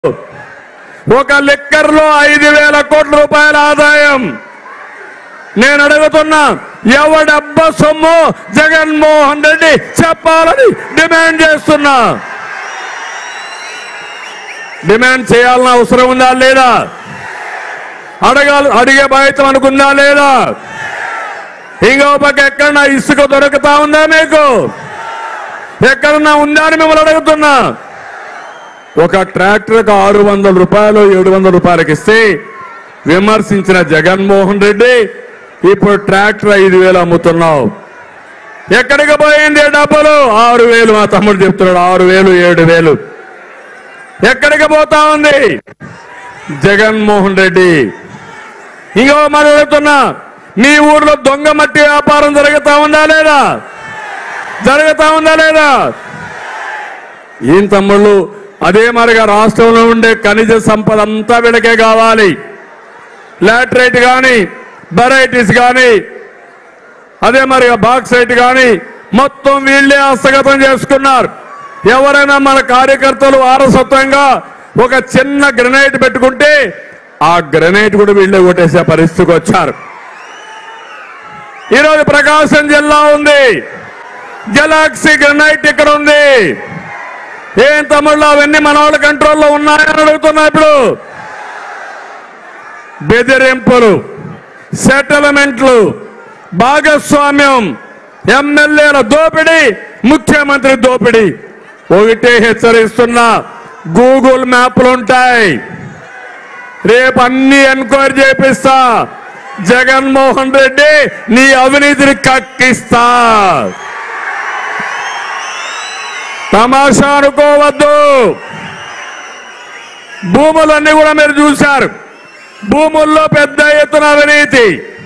ఒక లిక్కర్లో ఐదు వేల కోట్ల రూపాయల ఆదాయం నేను అడుగుతున్నా ఎవడబ్బ సొమ్ము జగన్మోహన్ రెడ్డి చెప్పాలని డిమాండ్ చేస్తున్నా డిమాండ్ చేయాలన్న అవసరం ఉందా లేదా అడగాలి అడిగే బాధ్యత అనుకుందా లేదా ఇంకో పక్క ఎక్కడన్నా ఇసుక దొరుకుతా ఉందా మీకు ఎక్కడన్నా ఉందా అని మిమ్మల్ని అడుగుతున్నా ఒక ట్రాక్టర్కి ఆరు వందల రూపాయలు ఏడు వందల రూపాయలకి ఇస్తే విమర్శించిన జగన్మోహన్ రెడ్డి ఇప్పుడు ట్రాక్టర్ ఐదు వేలు అమ్ముతున్నావు ఎక్కడికి పోయింది డబ్బులు ఆరు వేలు మా తమ్ముడు చెప్తున్నాడు ఆరు వేలు ఏడు వేలు ఎక్కడికి పోతా ఉంది జగన్మోహన్ రెడ్డి ఇంకో మరి అడుగుతున్నా మీ ఊర్లో దొంగ మట్టి వ్యాపారం జరుగుతా ఉందా లేదా జరుగుతా ఉందా లేదా ఏం తమ్ముళ్ళు అదే మరిగా రాష్ట్రంలో ఉండే ఖనిజ సంపద అంతా వీళ్ళకే కావాలి లాటరైట్ కానీ బరైటీస్ కానీ అదే మరిగా బాక్సైట్ కానీ మొత్తం వీళ్ళే హస్తగతం చేసుకున్నారు ఎవరైనా మన కార్యకర్తలు వారసత్వంగా ఒక చిన్న గ్రెనైట్ పెట్టుకుంటే ఆ గ్రెనైట్ కూడా వీళ్ళే కొట్టేసే పరిస్థితికి వచ్చారు ఈరోజు ప్రకాశం జిల్లా ఉంది గెలాక్సీ గ్రెనైట్ ఇక్కడ ఉంది ఏం తమ్ముళ్ళు అవన్నీ మన వాళ్ళ కంట్రోల్లో ఉన్నాయని అడుగుతున్నా ఇప్పుడు బెదిరింపులు సెటిల్మెంట్లు భాగస్వామ్యం ఎమ్మెల్యేల దోపిడీ ముఖ్యమంత్రి దోపిడీ ఒకటే హెచ్చరిస్తున్నా గూగుల్ మ్యాప్లు ఉంటాయి రేపు అన్ని ఎన్క్వైరీ చేపిస్తా జగన్మోహన్ రెడ్డి నీ అవినీతిని కక్కిస్తా తమాషా అనుకోవద్దు భూములన్నీ కూడా మీరు చూశారు భూముల్లో పెద్ద ఎత్తున అవినీతి